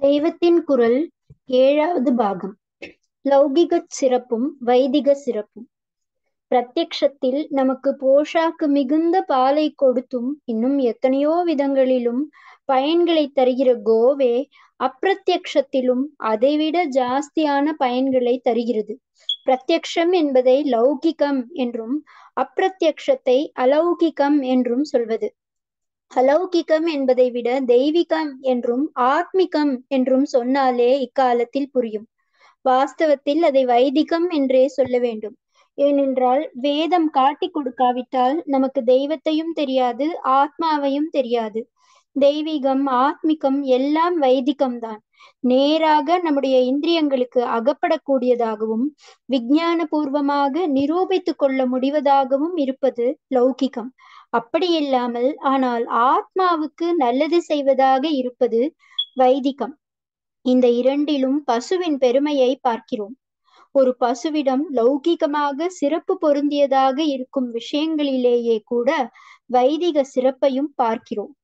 தெய்வத்தின் குரல் ஏழாவது பாகம் லௌகிகச் சிறப்பும் வைதிக சிறப்பும் பிரத்யக்ஷத்தில் நமக்கு போஷாக்கு மிகுந்த பாலை கொடுத்தும் இன்னும் எத்தனையோ விதங்களிலும் பயன்களை தருகிற கோவே அப்பிரத்யக்ஷத்திலும் அதைவிட ஜாஸ்தியான பயன்களை தருகிறது பிரத்யக்ஷம் என்பதை லௌகிகம் என்றும் அப்பிரத்யக்ஷத்தை அலௌகிகம் என்றும் சொல்வது அலௌகிகம் என்பதை விட தெய்வீகம் என்றும் ஆத்மிகம் என்றும் சொன்னாலே இக்காலத்தில் புரியும் வாஸ்தவத்தில் அதை வைதிகம் என்றே சொல்ல வேண்டும் ஏனென்றால் வேதம் காட்டி கொடுக்காவிட்டால் நமக்கு தெய்வத்தையும் தெரியாது ஆத்மாவையும் தெரியாது தெய்வீகம் ஆத்மிகம் எல்லாம் வைதிகம்தான் நேராக நம்முடைய இந்திரியங்களுக்கு அகப்படக்கூடியதாகவும் விஞ்ஞான பூர்வமாக நிரூபித்து கொள்ள முடிவதாகவும் இருப்பது லௌகிகம் அப்படியில்லாமல் ஆனால் ஆத்மாவுக்கு நல்லது செய்வதாக இருப்பது வைதிகம் இந்த இரண்டிலும் பசுவின் பெருமையை பார்க்கிறோம் ஒரு பசுவிடம் லௌகிகமாக சிறப்பு பொருந்தியதாக இருக்கும் விஷயங்களிலேயே கூட வைதிக சிறப்பையும் பார்க்கிறோம்